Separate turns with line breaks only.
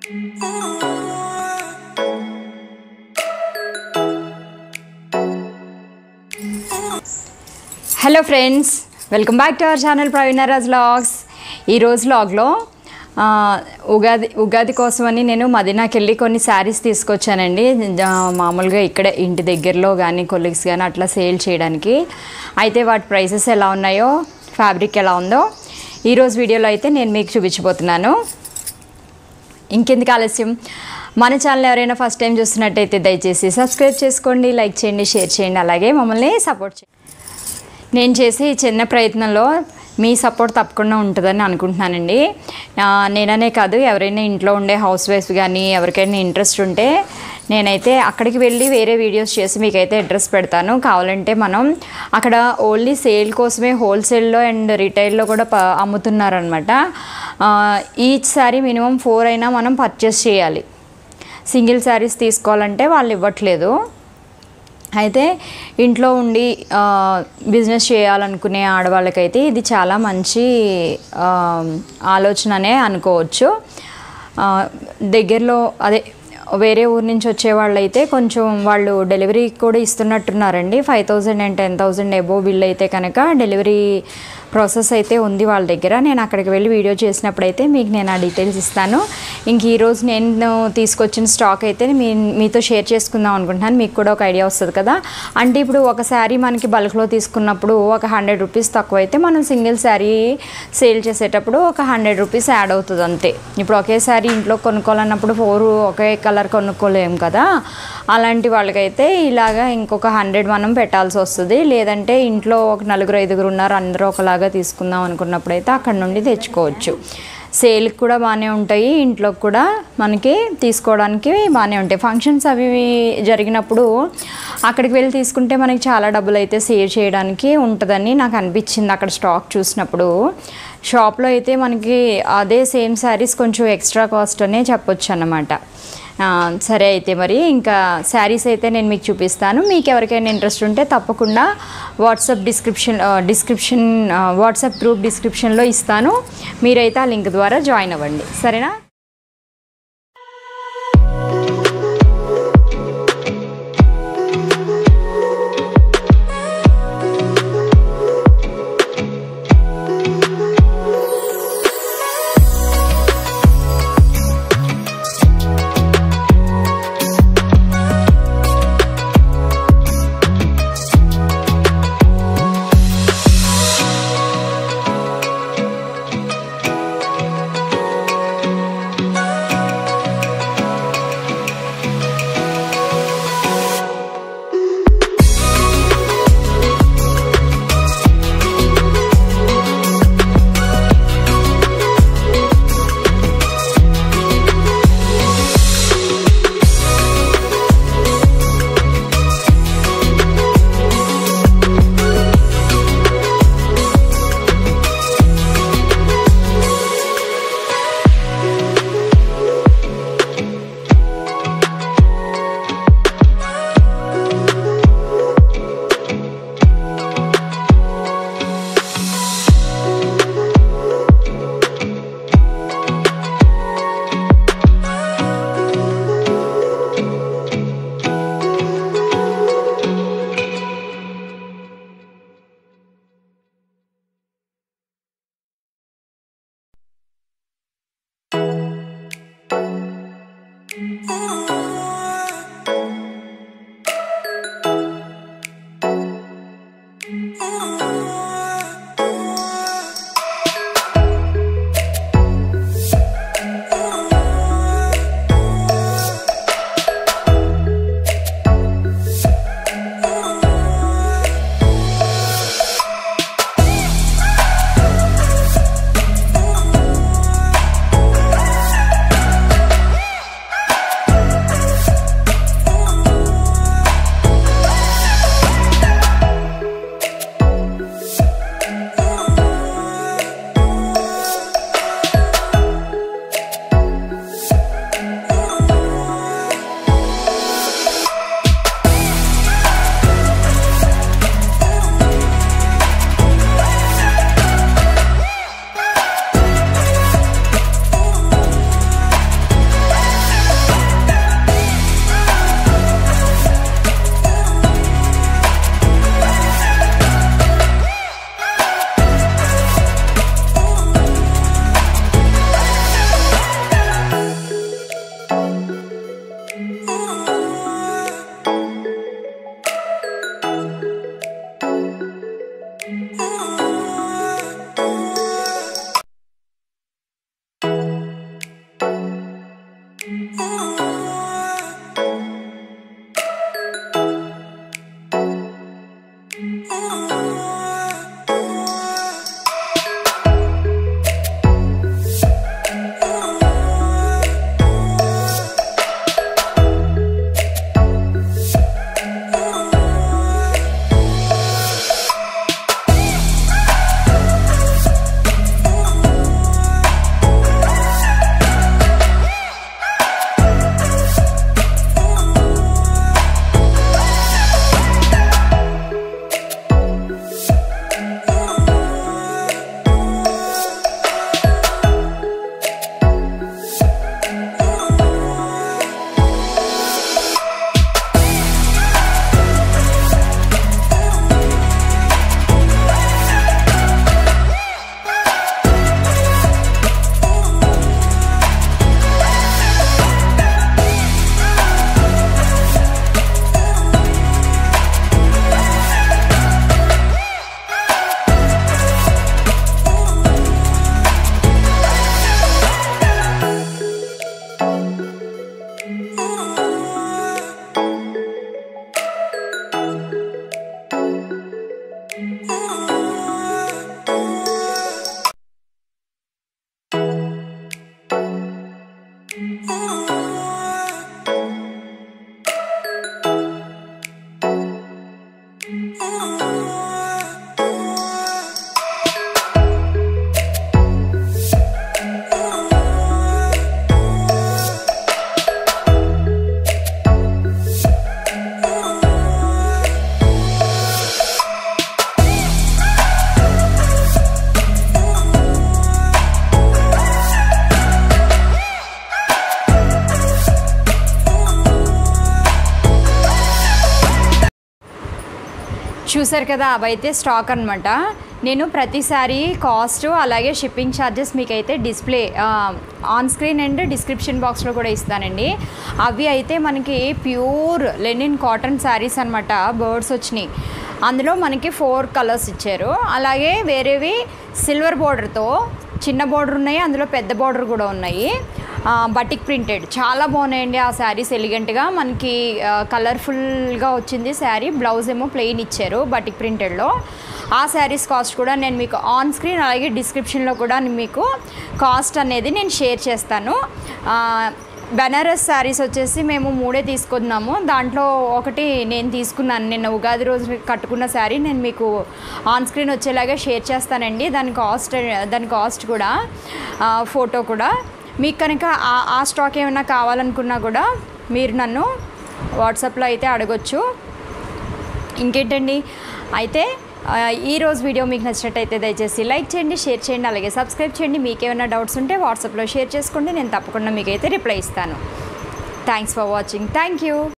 hello friends welcome back to our channel Praveenaraj vlogs ఈరోజు లాగ్లో ఆ, ఉగాది ఉగాది కోసమని నేను మదీనాకి వెళ్ళి కొన్ని శారీస్ తీసుకొచ్చానండి ఆ, మామూలుగా ఇక్కడే ఇంటి దగ్గరలో కానీ కొలీగ్స్ కానీ అట్లా సేల్ చేయడానికి అయితే వాటి ప్రైసెస్ ఎలా ఉన్నాయో ఫ్యాబ్రిక్ ఎలా ఉందో ఈరోజు వీడియోలో అయితే నేను మీకు చూపించబోతున్నాను ఇంకెందుకు ఆలస్యం మన ఛానల్ ఎవరైనా ఫస్ట్ టైం చూస్తున్నట్టయితే దయచేసి సబ్స్క్రైబ్ చేసుకోండి లైక్ చేయండి షేర్ చేయండి అలాగే మమ్మల్ని సపోర్ట్ చేయండి నేను చేసే ఈ చిన్న ప్రయత్నంలో మీ సపోర్ట్ తప్పకుండా ఉంటుందని అనుకుంటున్నానండి ఆ, నేననే కాదు ఎవరైనా ఇంట్లో ఉండే హౌస్ వైఫ్ కానీ ఎవరికైనా ఇంట్రెస్ట్ ఉంటే నేనైతే అక్కడికి వెళ్ళి వేరే వీడియోస్ చేసి మీకైతే అడ్రస్ పెడతాను కావాలంటే మనం అక్కడ ఓన్లీ సేల్ కోసమే హోల్సేల్లో అండ్ రిటైల్లో కూడా ప అమ్ముతున్నారనమాట ఈచ్ సారీ మినిమం ఫోర్ అయినా మనం పర్చేస్ చేయాలి సింగిల్ శారీస్ తీసుకోవాలంటే వాళ్ళు ఇవ్వట్లేదు అయితే ఇంట్లో ఉండి ఆ, బిజినెస్ చేయాలనుకునే ఆడవాళ్ళకైతే ఇది చాలా మంచి ఆ, ఆలోచననే అనుకోవచ్చు ఆ, దగ్గరలో అదే వేరే ఊరు నుంచి వచ్చే వాళ్ళైతే కొంచెం వాళ్ళు డెలివరీ కూడా ఇస్తున్నట్టున్నారండి five thousand and ten thousand above bill అయితే కనుక డెలివరీ ప్రాసెస్ అయితే ఉంది వాళ్ళ దగ్గర నేను అక్కడికి వెళ్ళి వీడియో చేసినప్పుడు అయితే మీకు నేను ఆ డీటెయిల్స్ ఇస్తాను ఇంక ఈరోజు నేను తీసుకొచ్చిన స్టాక్ అయితే మీ మీతో షేర్ చేసుకుందాం అనుకుంటున్నాను మీకు కూడా ఒక ఐడియా వస్తుంది కదా అంటే ఇప్పుడు ఒక శారీ మనకి బల్క్లో తీసుకున్నప్పుడు ఒక హండ్రెడ్ రూపీస్ తక్కువ అయితే మనం సింగిల్ శారీ సేల్ చేసేటప్పుడు ఒక హండ్రెడ్ రూపీస్ యాడ్ అవుతుంది అంతే ఇప్పుడు ఒకే శారీ ఇంట్లో కొనుక్కోవాలన్నప్పుడు ఫోర్ ఒకే కలర్ కొనుక్కోలేం కదా అలాంటి వాళ్ళకైతే ఇలాగా ఇంకొక హండ్రెడ్ మనం పెట్టాల్సి వస్తుంది లేదంటే ఇంట్లో ఒక నలుగురు ఐదుగురు ఉన్నారు అందరూ ఒకలాగా తీసుకుందాం అనుకున్నప్పుడు అయితే అక్కడ నుండి తెచ్చుకోవచ్చు సేల్కి కూడా బాగానే ఉంటాయి ఇంట్లోకి కూడా మనకి తీసుకోవడానికి బాగానే ఉంటాయి ఫంక్షన్స్ అవి ఇవి జరిగినప్పుడు అక్కడికి వెళ్ళి తీసుకుంటే మనకి చాలా డబ్బులు అయితే సేవ్ చేయడానికి ఉంటుందని నాకు అనిపించింది అక్కడ స్టాక్ చూసినప్పుడు షాప్లో అయితే మనకి అదే సేమ్ శారీస్ కొంచెం ఎక్స్ట్రా కాస్ట్ అనే చెప్పొచ్చు అన్నమాట ఆ, సరే అయితే మరి ఇంకా శారీస్ అయితే నేను మీకు చూపిస్తాను మీకు ఎవరికైనా ఇంట్రెస్ట్ ఉంటే తప్పకుండా వాట్సాప్ డిస్క్రిప్షన్ ఆ, డిస్క్రిప్షన్ ఆ, వాట్సాప్ గ్రూప్ డిస్క్రిప్షన్లో ఇస్తాను మీరైతే ఆ లింక్ ద్వారా జాయిన్ అవ్వండి సరేనా చూసారు కదా అవైతే స్టాక్ అనమాట నేను ప్రతిసారి కాస్ట్ అలాగే షిప్పింగ్ ఛార్జెస్ మీకైతే display on screen and description బాక్స్లో కూడా ఇస్తానండి అవి అయితే మనకి ప్యూర్ లెనిన్ కాటన్ శారీస్ అనమాట బర్డ్స్ వచ్చినాయి అందులో మనకి ఫోర్ కలర్స్ ఇచ్చారు అలాగే వేరేవి సిల్వర్ బోర్డర్తో చిన్న బోర్డర్ ఉన్నాయి అందులో పెద్ద బోర్డర్ కూడా ఉన్నాయి ఆ, బటిక్ ప్రింటెడ్ చాలా బాగున్నాయండి ఆ శారీస్ ఎలిగెంట్గా మనకి ఆ, కలర్ఫుల్గా వచ్చింది శారీ బ్లౌజ్ ఏమో ప్లెయిన్ ఇచ్చారు బటిక్ ప్రింటెడ్లో ఆ శారీస్ కాస్ట్ కూడా నేను మీకు ఆన్ స్క్రీన్ అలాగే డిస్క్రిప్షన్లో కూడా మీకు కాస్ట్ అనేది నేను షేర్ చేస్తాను ఆ, బెనారస్ శారీస్ వచ్చేసి మేము మూడే తీసుకున్నాము దాంట్లో ఒకటి నేను తీసుకున్నాను నిన్న ఉగాది రోజు కట్టుకున్న శారీ నేను మీకు ఆన్ స్క్రీన్ వచ్చేలాగా షేర్ చేస్తానండి దాని కాస్ట్ దాని కాస్ట్ కూడా ఆ, ఫోటో కూడా మీకు కనుక ఆ- ఆ స్టాక్ ఏమైనా కావాలనుకున్నా కూడా మీరు నన్ను వాట్సాప్లో అయితే అడగొచ్చు ఇంకేంటండి అయితే ఆ, ఈ రోజు వీడియో మీకు నచ్చినట్టయితే దయచేసి లైక్ చేయండి షేర్ చేయండి అలాగే సబ్స్క్రైబ్ చేయండి మీకు ఏమైనా డౌట్స్ ఉంటే వాట్సాప్లో షేర్ చేసుకోండి నేను తప్పకుండా మీకైతే రిప్లై ఇస్తాను thanks for watching thank you